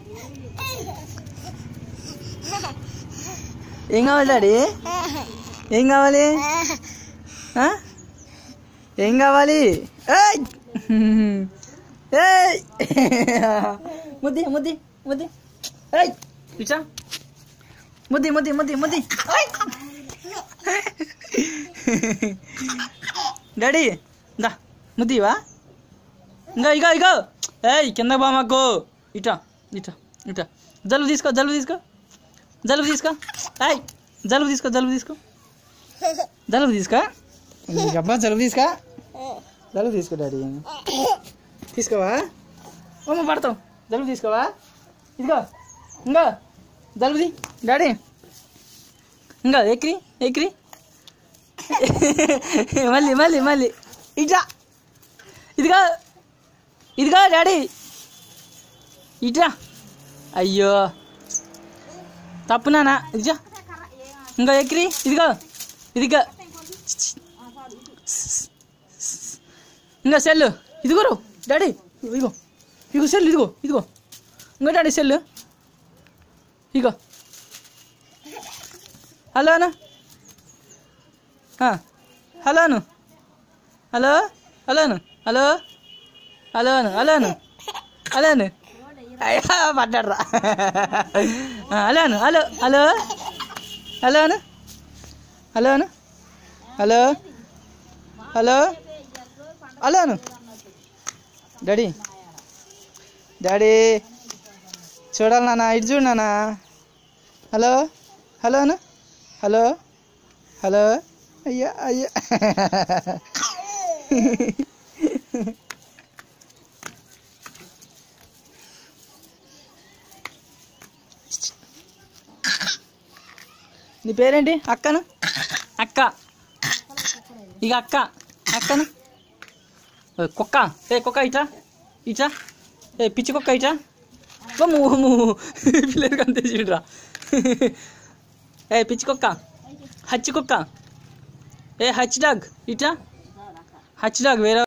ఏం కావాలి డాడీ ఏం కావాలి ఆ? ఏం కావాలి ఏయ్! ఏయ్! ముద్ది ముద్ది ముద్ది ఏయ్ ఇచ్చా ముద్ది ముద్ది ముద్ది ముద్ది ఏయ్! డాడీ దా ముద్దివా ఇంకా ఇగో ఇగో ఏయ్ కింద బామకు ఇట్రా ఇట్రా ఇట్రా జలుబు తీసుకో జలుబు తీసుకో జలుబు తీసుకో ఏయ్ జలుబు తీసుకో జలుబు తీసుకో జలుబు తీసుకో అబ్బా జలుబు తీసుకో జలుబు తీసుకో డాడీ తీసుకోవా అమ్మ పడతావు జలుబు తీసుకోవా ఇదిగో ఇంకా జలుబు తీ డాడీ ఇంకా ఎక్రి ఎక్రి మళ్ళీ మళ్ళీ మళ్ళీ ఇట్రా ఇదిగో ఇదిగో డాడీ ఇట్రా అయ్యో తప్పు నానా ఇదిగో ఇంకా ఎక్కిరి ఇదిగో ఇదిగో ఇంకా సెల్లు ఇదిగోరు డాడీ ఇదిగో ఇదిగో సెల్లు ఇదిగో ఇదిగో ఇంకా డాడీ సెల్లు ఇదిగో హలో అను హలో అను హలో హలో అను హలో హలో అను హలో అను హలో అను అయ్యా పడ్డాడ్రా హలో అను హలో హలో హలో అను హలో అను హలో హలో హలో అను డాడీ డాడీ చూడాలి నాన్న ఇటు చూడు నాన్న హలో హలో అను హలో హలో అయ్యా అయ్యా నీ పేరేంటి అక్కను అక్క ఇక అక్క అక్కను ఓ, కుక్క ఏ కుక్క ఇట్రా ఇట్రా ఏ పిచ్చి కుక్క ఇట్రా మూ పిల్లలు కంతేసిండ్రా ఏ పిచ్చి కుక్క హచ్చి కుక్క ఏ హచ్ డాగ్ ఇట్రా హచ్ డాగ్ వేరే